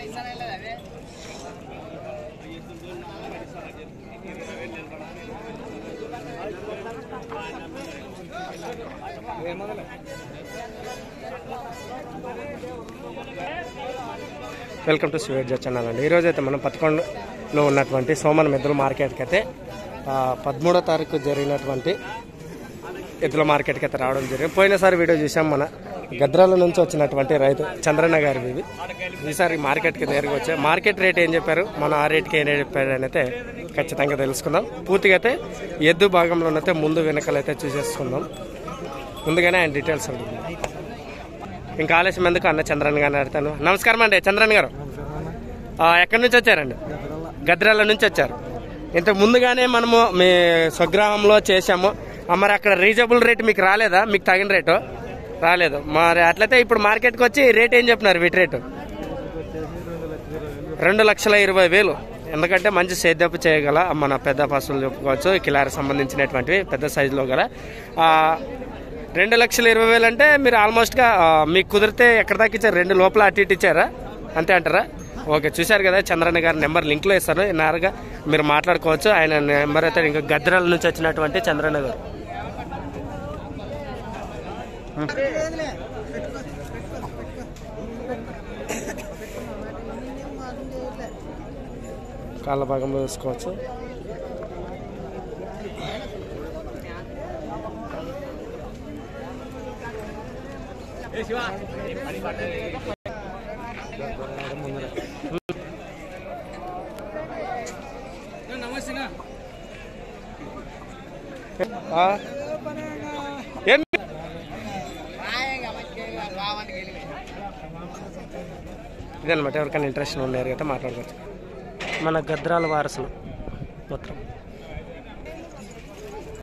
Welcome to sweet Z channel అండి ఈరోజు అయితే మనం పదకొండులో ఉన్నటువంటి సోమన్ మెద్దుల మార్కెట్కి అయితే ఆ, పదమూడో తారీఖు జరిగినటువంటి ఎద్దుల మార్కెట్కి అయితే రావడం జరిగింది పోయినసారి వీడియో చూసాం మన గద్రాల నుంచి వచ్చినటువంటి రైతు చంద్రన్న గారి ఇది ఈసారి మార్కెట్కి నేరుగా వచ్చాయి మార్కెట్ రేట్ ఏం చెప్పారు మనం ఆ రేట్కి ఏం చెప్పారు అని అయితే ఖచ్చితంగా తెలుసుకుందాం పూర్తిగా అయితే ఎద్దు భాగంలో అయితే ముందు వెనకలైతే చూసేసుకుందాం ముందుగానే ఆయన డీటెయిల్స్ ఉంటుంది ఇంకా ఆలస్యం ఎందుకు అన్న చంద్రన్ గారిని అడుగుతాను నమస్కారం అండి చంద్రన్ గారు ఆ, ఎక్కడి నుంచి వచ్చారండి గద్రాల నుంచి వచ్చారు ఇంత ముందుగానే మనము మీ స్వగ్రామంలో చేశాము ఆ, మరి అక్కడ రీజనబుల్ రేట్ మీకు రాలేదా మీకు తగిన రేటు రాలేదు మరి అట్లయితే ఇప్పుడు మార్కెట్కి వచ్చి రేట్ ఏం చెప్పినారు వీటి రేటు రెండు లక్షల ఇరవై వేలు ఎందుకంటే మంచి సేద్యపు చేయగల మన పెద్ద పశువులు చెప్పుకోవచ్చు కిలారి సంబంధించినటువంటివి పెద్ద సైజులో గల ఆ, రెండు లక్షల ఇరవై వేలు అంటే మీరు ఆల్మోస్ట్గా ఆ, మీకు కుదిరితే ఎక్కడ దాకా ఇచ్చారు రెండు లోపల అటు ఇటు ఇచ్చారా అంతే అంటారా ఓకే చూశారు కదా చంద్రన్న గారి నెంబర్ లింక్లో ఇస్తాను నేరుగా మీరు మాట్లాడుకోవచ్చు ఆయన నెంబర్ అయితే ఇంకా గద్రాల నుంచి వచ్చినటువంటి చంద్రన్న గారు కాళ్ళ భాగంలో చూసుకోవచ్చు ఆ? ఏం ఇదనమాట ఎవరికైనా ఇంట్రెస్ట్ ఉన్నారు కదా మాట్లాడుకోవచ్చు మన గద్రాల వారసులు మొత్తం